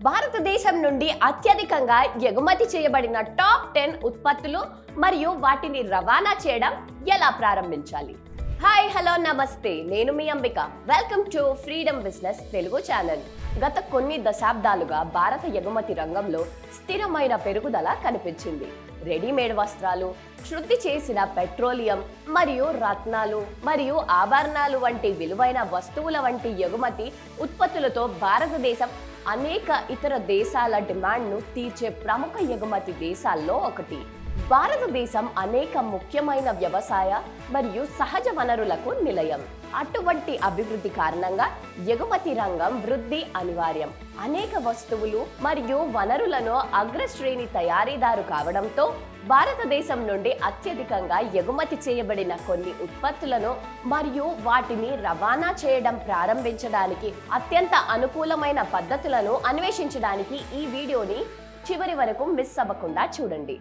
భారతదేశం నుండి అత్యధికంగా ఎగుమతి చేయబడిన టాప్ టెన్ ఉత్పత్తులు మరియు వాటిని రవాణా చేయడం ఎలా ప్రారంభించాలి హాయ్ హలో నమస్తే నేను మీ Ambika welcome to freedom business Telugu channel గత కొన్ని దశాబ్దాలుగా భారత ఎగుమతి రంగంలో స్థిరమైన పెరుగుదల కనిపించింది రెడీమేడ్ వస్త్రాలు శుద్ధి చేసిన పెట్రోలియం మరియు రత్నాలు మరియు ఆభరణాలు వంటి విలువైన వస్తువుల వంటి ఎగుమతి ఉత్పత్తులతో భారతదేశం అనేక ఇతర దేశాల డిమాండ్ను తీర్చే ప్రముఖ ఎగుమతి దేశాల్లో ఒకటి భారతదేశం అనేక ముఖ్యమైన వ్యవసాయ మరియు సహజ వనరులకు నిలయం అటువంటి అభివృద్ధి కారణంగా ఎగుమతి రంగం వృద్ధి అనివార్యం అనేక వస్తువులు మరియు వనరులను అగ్రశ్రేణి తయారీదారు కావడంతో భారతదేశం నుండి అత్యధికంగా ఎగుమతి చేయబడిన కొన్ని ఉత్పత్తులను మరియు వాటిని రవాణా చేయడం ప్రారంభించడానికి అత్యంత అనుకూలమైన పద్ధతులను అన్వేషించడానికి ఈ వీడియోని చివరి వరకు మిస్ అవ్వకుండా చూడండి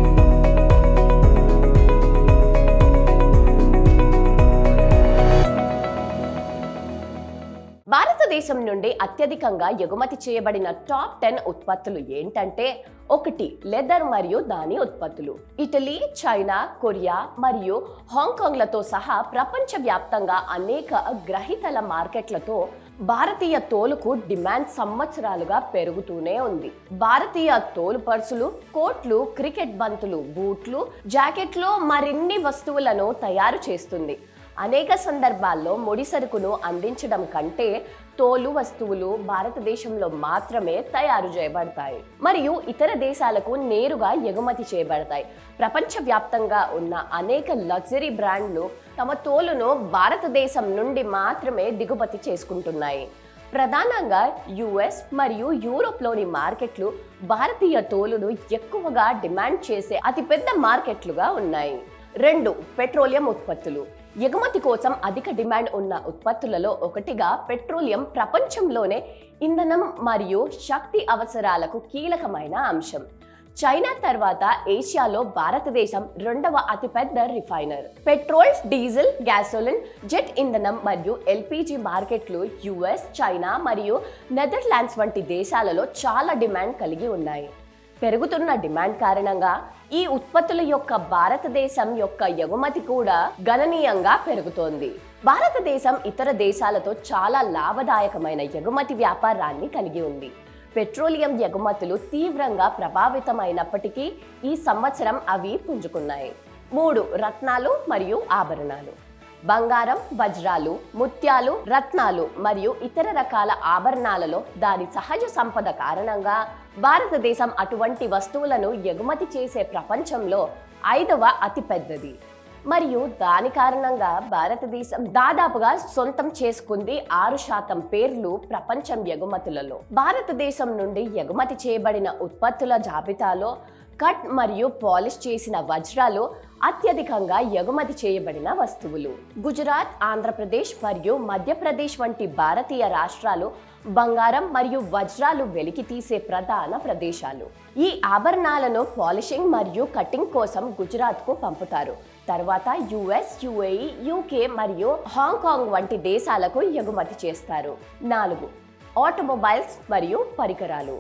భారతదేశం నుండి అత్యధికంగా ఎగుమతి చేయబడిన టాప్ టెన్ ఉత్పత్తులు ఏంటంటే ఒకటి లెదర్ మరియు దాని ఉత్పత్తులు ఇటలీ చైనా కొరియా మరియు హాంకాంగ్లతో సహా ప్రపంచవ్యాప్తంగా అనేక గ్రహీతల మార్కెట్లతో భారతీయ తోలుకు డిమాండ్ సంవత్సరాలుగా పెరుగుతూనే ఉంది భారతీయ తోలు పర్సులు కోట్లు క్రికెట్ బంతులు బూట్లు జాకెట్లు మరిన్ని వస్తువులను తయారు చేస్తుంది అనేక సందర్భాల్లో ముడి సరుకును అందించడం కంటే తోలు వస్తువులు భారతదేశంలో మాత్రమే తయారు చేయబడతాయి మరియు ఇతర దేశాలకు నేరుగా ఎగుమతి చేయబడతాయి ప్రపంచవ్యాప్తంగా ఉన్న అనేక లగ్జరీ బ్రాండ్లు తమ తోలును భారతదేశం నుండి మాత్రమే దిగుమతి చేసుకుంటున్నాయి ప్రధానంగా యుఎస్ మరియు యూరోప్లోని మార్కెట్లు భారతీయ తోలును ఎక్కువగా డిమాండ్ చేసే అతిపెద్ద మార్కెట్లుగా ఉన్నాయి రెండు పెట్రోలియం ఉత్పత్తులు ఎగుమతి కోసం అధిక డిమాండ్ ఉన్న ఉత్పత్తులలో ఒకటిగా పెట్రోలియం ప్రపంచంలోనే ఇంధనం మరియు శక్తి అవసరాలకు కీలకమైన అంశం చైనా తర్వాత ఏషియాలో భారతదేశం రెండవ అతిపెద్ద refiner petrol diesel gasoline jet ఇంధనం మరియు ఎల్పిజి మార్కెట్లు యుఎస్ చైనా మరియు నెదర్లాండ్స్ వంటి దేశాలలో చాలా డిమాండ్ కలిగి ఉన్నాయి పెరుగుతున్న డిమాండ్ కారణంగా ఈ ఉత్పత్తుల యొక్క భారతదేశం యొక్క ఎగుమతి కూడా గణనీయంగా పెరుగుతోంది భారతదేశం ఇతర దేశాలతో చాలా లాభదాయకమైన ఎగుమతి వ్యాపారాన్ని కలిగి ఉంది పెట్రోలియం ఎగుమతులు తీవ్రంగా ప్రభావితమైనప్పటికీ ఈ సంవత్సరం అవి పుంజుకున్నాయి మూడు రత్నాలు మరియు ఆభరణాలు బంగారం వజ్రాలు ముత్యాలు రత్నాలు మరియు ఇతర రకాల ఆభరణాలలో దాని సహజ సంపద కారణంగా భారతదేశం అటువంటి వస్తువులను ఎగుమతి చేసే ప్రపంచంలో ఐదవ అతిపెద్దది మరియు దాని కారణంగా భారతదేశం దాదాపుగా సొంతం చేసుకుంది ఆరు శాతం పేర్లు ప్రపంచం ఎగుమతులలో భారతదేశం నుండి ఎగుమతి చేయబడిన ఉత్పత్తుల జాబితాలో కట్ మరియు పాలిష్ చేసిన వజ్రాలు అత్యధికంగా ఎగుమతి చేయబడిన వస్తువులు గుజరాత్ ఆంధ్రప్రదేశ్ మరియు మధ్యప్రదేశ్ వంటి భారతీయ రాష్ట్రాలు బంగారం మరియు వజ్రాలు వెలికి తీసే ప్రధాన ప్రదేశాలు ఈ ఆభరణాలను పాలిషింగ్ మరియు కటింగ్ కోసం గుజరాత్కు పంపుతారు తర్వాత యుఎస్ యుఏఈ యూకే మరియు హాంకాంగ్ వంటి దేశాలకు ఎగుమతి చేస్తారు నాలుగు ఆటోమొబైల్స్ మరియు పరికరాలు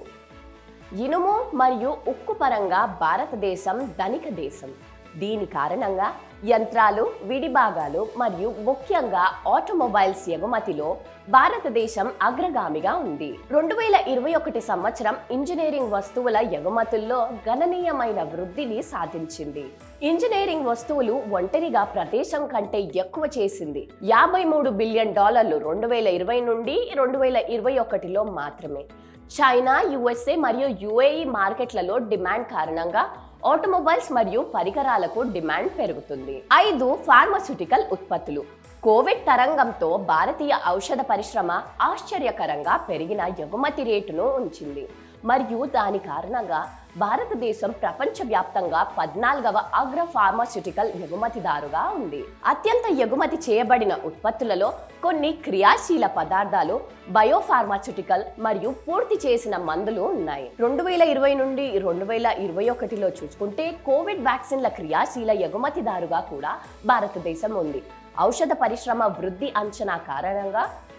ఇనుము మరియు ఉక్కు పరంగా భారతదేశం ధనిక దేశం దీని కారణంగా యంత్రాలు విడిభాగాలు మరియు ముఖ్యంగా ఆటోమొబైల్స్ ఎగుమతిలో భారతదేశం అగ్రగామిగా ఉంది రెండు వేల ఇరవై ఒకటి సంవత్సరం ఇంజనీరింగ్ వస్తువుల ఎగుమతుల్లో గణనీయమైన వృద్ధిని సాధించింది ఇంజనీరింగ్ వస్తువులు ఒంటరిగా ప్రదేశం కంటే ఎక్కువ చేసింది యాభై మూడు బిలియన్ డాలర్లు రెండు వేల ఇరవై నుండి రెండు వేల ఇరవై ఒకటిలో మాత్రమే చైనా యుఎస్ఏ మరియు యుఏఈ మార్కెట్లలో డిమాండ్ కారణంగా ఆటోమొబైల్స్ మరియు పరికరాలకు డిమాండ్ పెరుగుతుంది ఐదు ఫార్మాస్యూటికల్ ఉత్పత్తులు కోవిడ్ తరంగంతో భారతీయ ఔషధ పరిశ్రమ ఆశ్చర్యకరంగా పెరిగిన ఎగుమతి రేటును ఉంచింది మరియు దాని కారణంగా భారతదేశం ప్రపంచవ్యాప్తంగా పద్నాలుగవ అగ్ర ఫార్మాస్యూటికల్ ఎగుమతిదారుగా ఉంది అత్యంత ఎగుమతి చేయబడిన ఉత్పత్తులలో కొన్ని క్రియాశీల పదార్థాలు బయోఫార్మాస్యూటికల్ మరియు పూర్తి చేసిన మందులు ఉన్నాయి రెండు వేల ఇరవై నుండి రెండు వేల ఇరవై ఒకటిలో చూసుకుంటే కోవిడ్ వ్యాక్సిన్ల క్రియాశీల ఎగుమతిదారుగా కూడా భారతదేశం ఉంది ఔషధ పరిశ్రమ వృద్ధి అంచనా కారణంగా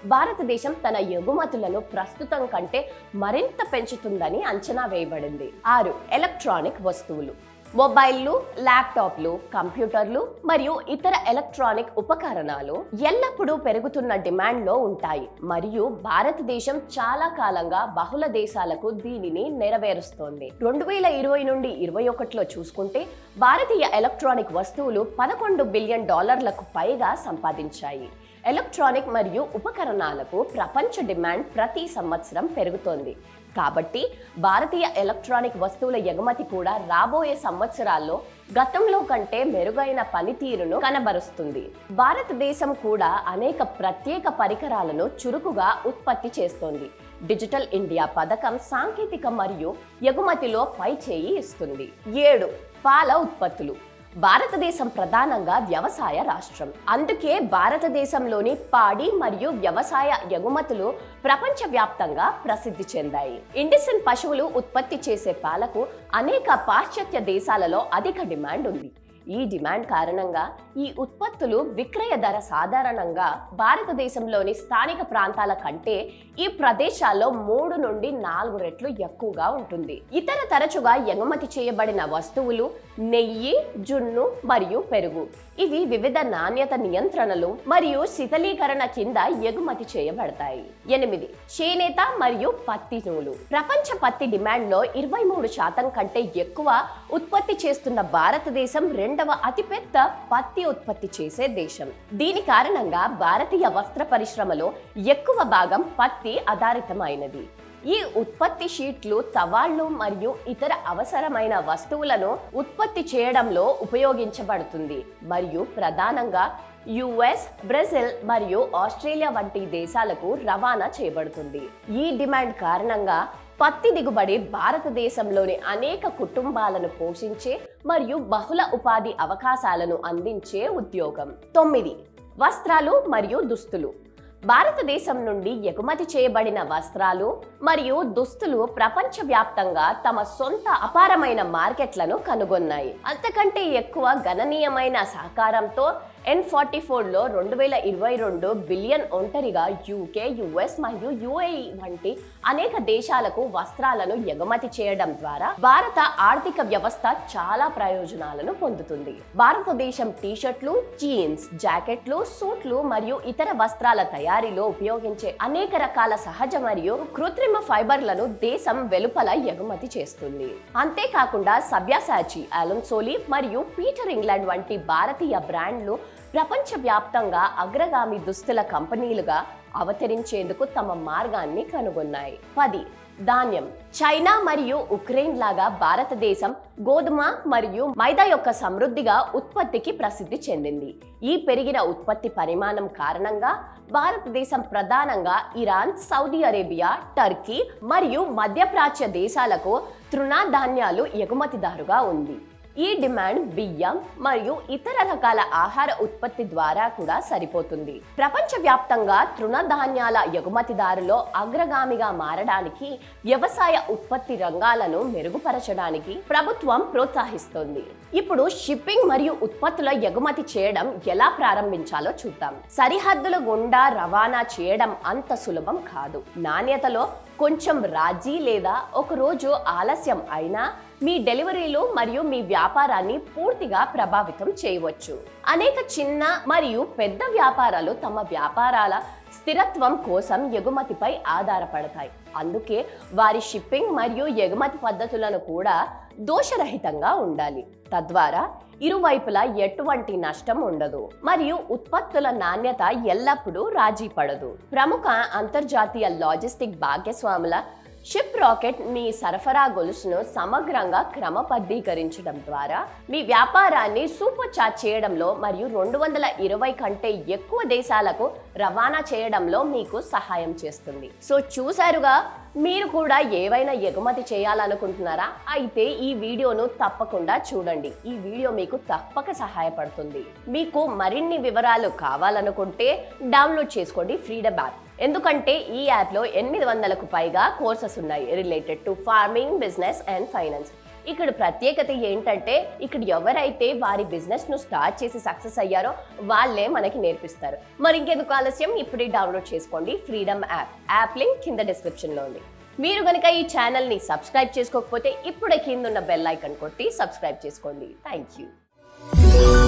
భారతదేశం తన ఎగుమతులను ప్రస్తుతం కంటే మరింత పెంచుతుందని అంచనా వేయబడింది ఆరు ఎలక్ట్రానిక్ వస్తువులు మొబైల్లు ల్యాప్టాప్లు కంప్యూటర్లు మరియు ఇతర ఎలక్ట్రానిక్ ఉపకరణాలు ఎల్లప్పుడూ పెరుగుతున్న డిమాండ్లో ఉంటాయి మరియు భారతదేశం చాలా కాలంగా బహుళ దేశాలకు దీనిని నెరవేరుస్తోంది రెండు వేల ఇరవై నుండి ఇరవై ఒకటిలో చూసుకుంటే భారతీయ ఎలక్ట్రానిక్ వస్తువులు పదకొండు బిలియన్ డాలర్లకు పైగా సంపాదించాయి ఎలక్ట్రానిక్ మరియు ఉపకరణాలకు ప్రపంచ డిమాండ్ ప్రతి సంవత్సరం పెరుగుతోంది కాబట్టి భారతీయ ఎలక్ట్రానిక్ వస్తువుల ఎగుమతి కూడా రాబోయే సంవత్సరాల్లో గతంలో కంటే మెరుగైన పనితీరును కనబరుస్తుంది భారతదేశం కూడా అనేక ప్రత్యేక పరికరాలను చురుకుగా ఉత్పత్తి చేస్తోంది డిజిటల్ ఇండియా పథకం సాంకేతిక మరియు ఎగుమతిలో పై చేయి ఇస్తుంది ఏడు పాల ఉత్పత్తులు భారతదేశం ప్రధానంగా వ్యవసాయ రాష్ట్రం అందుకే భారతదేశంలోని పాడి మరియు వ్యవసాయ ఎగుమతులు ప్రపంచవ్యాప్తంగా ప్రసిద్ధి చెందాయి ఇండిసన్ పశువులు ఉత్పత్తి చేసే పాలకు అనేక పాశ్చాత్య దేశాలలో అధిక డిమాండ్ ఉంది ఈ డిమాండ్ కారణంగా ఈ ఉత్పత్తులు విక్రయ ధర సాధారణంగా భారతదేశంలోని స్థానిక ప్రాంతాల కంటే ఈ ప్రదేశాల్లో మూడు నుండి నాలుగు రెట్లు ఎక్కువగా ఉంటుంది ఇతర తరచుగా ఎగుమతి చేయబడిన వస్తువులు నెయ్యి జున్ను మరియు పెరుగు ఇవి వివిధ నాణ్యత నియంత్రణలు మరియు శీతలీకరణ కింద ఎగుమతి చేయబడతాయి ఎనిమిది చేనేత మరియు పత్తి నూలు ప్రపంచ పత్తి డిమాండ్ లో ఇరవై మూడు శాతం కంటే ఎక్కువ ఉత్పత్తి చేస్తున్న భారతదేశం రెండవ అతిపెద్ద పత్తి ఉత్పత్తి చేసే దేశం దీని కారణంగా భారతీయ వస్త్ర పరిశ్రమలో ఎక్కువ భాగం పత్తి ఆధారితమైనది ఈ ఉత్పత్తి షీట్లు తవాళ్లు మరియు ఇతర అవసరమైన వస్తువులను ఉత్పత్తి చేయడంలో ఉపయోగించబడుతుంది మరియు ప్రధానంగా యుఎస్ బ్రెజిల్ మరియు ఆస్ట్రేలియా వంటి దేశాలకు రవాణా చేయబడుతుంది ఈ డిమాండ్ కారణంగా పత్తి దిగుబడి భారతదేశంలోని అనేక కుటుంబాలను పోషించే మరియు బహుళ ఉపాధి అవకాశాలను అందించే ఉద్యోగం తొమ్మిది వస్త్రాలు మరియు దుస్తులు భారతదేశం నుండి ఎగుమతి చేయబడిన వస్త్రాలు మరియు దుస్తులు ప్రపంచవ్యాప్తంగా తమ సొంత అపారమైన మార్కెట్లను కనుగొన్నాయి అంతకంటే ఎక్కువ గణనీయమైన సహకారంతో ఎన్ ఫార్టీ ఫోర్లో రెండు వేల ఇరవై రెండు బిలియన్ ఒంటరిగా యూకే యుఎస్ మరియు యుఏఈ వంటి అనేక దేశాలకు వస్త్రాలను ఎగుమతి చేయడం ద్వారా భారత ఆర్థిక వ్యవస్థ చాలా ప్రయోజనాలను పొందుతుంది భారతదేశం టీషర్ట్లు జీన్స్ జాకెట్లు సూట్లు మరియు ఇతర వస్త్రాల తయారీలో ఉపయోగించే అనేక రకాల సహజ మరియు కృత్రిమ ఫైబర్లను దేశం వెలుపల ఎగుమతి చేస్తుంది అంతేకాకుండా సబ్యాసాచి అలన్సోలి మరియు పీటర్ ఇంగ్లాండ్ వంటి భారతీయ బ్రాండ్లు ప్రపంచవ్యాప్తంగా అగ్రగామి దుస్తుల కంపెనీలుగా అవతరించేందుకు తమ మార్గాన్ని కనుగొన్నాయి పది ధాన్యం చైనా మరియు ఉక్రెయిన్ లాగా భారతదేశం గోధుమ మరియు మైదా యొక్క సమృద్ధిగా ఉత్పత్తికి ప్రసిద్ధి చెందింది ఈ పెరిగిన ఉత్పత్తి పరిమాణం కారణంగా భారతదేశం ప్రధానంగా ఇరాన్ సౌదీ అరేబియా టర్కీ మరియు మధ్యప్రాచ్య దేశాలకు తృణధాన్యాలు ఎగుమతిదారుగా ఉంది ఈ డిమాండ్ బియ్యం మరియు ఇతర రకాల ఆహార ఉత్పత్తి ద్వారా కూడా సరిపోతుంది ప్రపంచవ్యాప్తంగా తృణధాన్యాల ఎగుమతిదారులో అగ్రగామిగా మారడానికి వ్యవసాయ ఉత్పత్తి రంగాలను మెరుగుపరచడానికి ప్రభుత్వం ప్రోత్సహిస్తోంది ఇప్పుడు షిప్పింగ్ మరియు ఉత్పత్తుల ఎగుమతి చేయడం ఎలా ప్రారంభించాలో చూద్దాం సరిహద్దుల గుండా రవాణా చేయడం అంత సులభం కాదు నాణ్యతలో కొంచెం రాజీ లేదా ఒక రోజు ఆలస్యం అయినా మీ డెలివరీలు మరియు మీ వ్యాపారాన్ని పూర్తిగా ప్రభావితం చేయవచ్చు అనేక చిన్న మరియు పెద్ద వ్యాపారాలు తమ వ్యాపారాల స్థిరత్వం కోసం ఎగుమతిపై ఆధారపడతాయి అందుకే వారి షిప్పింగ్ మరియు ఎగుమతి పద్ధతులను కూడా దోషరహితంగా ఉండాలి తద్వారా ఇరువైపులా ఎటువంటి నష్టం ఉండదు మరియు ఉత్పత్తుల నాణ్యత ఎల్లప్పుడూ రాజీ పడదు ప్రముఖ అంతర్జాతీయ లాజిస్టిక్ భాగ్యస్వాముల షిప్ రాకెట్ మీ సరఫరా గొలుసును సమగ్రంగా క్రమబద్ధీకరించడం ద్వారా మీ వ్యాపారాన్ని సూపర్ చార్జ్ చేయడంలో మరియు రెండు వందల ఇరవై కంటే ఎక్కువ దేశాలకు రవాణా చేయడంలో మీకు సహాయం చేస్తుంది సో చూసారుగా మీరు కూడా ఏవైనా ఎగుమతి చేయాలనుకుంటున్నారా అయితే ఈ వీడియోను తప్పకుండా చూడండి ఈ వీడియో మీకు తప్పక సహాయపడుతుంది మీకు మరిన్ని వివరాలు కావాలనుకుంటే డౌన్లోడ్ చేసుకోండి ఫ్రీడమ్ యాప్ ఎందుకంటే ఈ యాప్లో ఎనిమిది వందలకు పైగా కోర్సెస్ ఉన్నాయి related to farming business and finance ఇక్కడ ప్రత్యేకత ఏంటంటే ఇక్కడ ఎవరైతే వారి బిజినెస్ ను స్టార్ట్ చేసి సక్సెస్ అయ్యారో వాళ్ళే మనకి నేర్పిస్తారు మరి ఇంకెందుకు ఆలస్యం ఇప్పుడే డౌన్లోడ్ చేసుకోండి ఫ్రీడమ్ యాప్ యాప్ లింక్ కింద డిస్క్రిప్షన్ లో ఉంది మీరు కనుక ఈ ఛానల్ ని సబ్స్క్రైబ్ చేసుకోకపోతే ఇప్పుడే కింద ఉన్న బెల్ ఐకన్ కొట్టి సబ్స్క్రైబ్ చేసుకోండి థ్యాంక్ యూ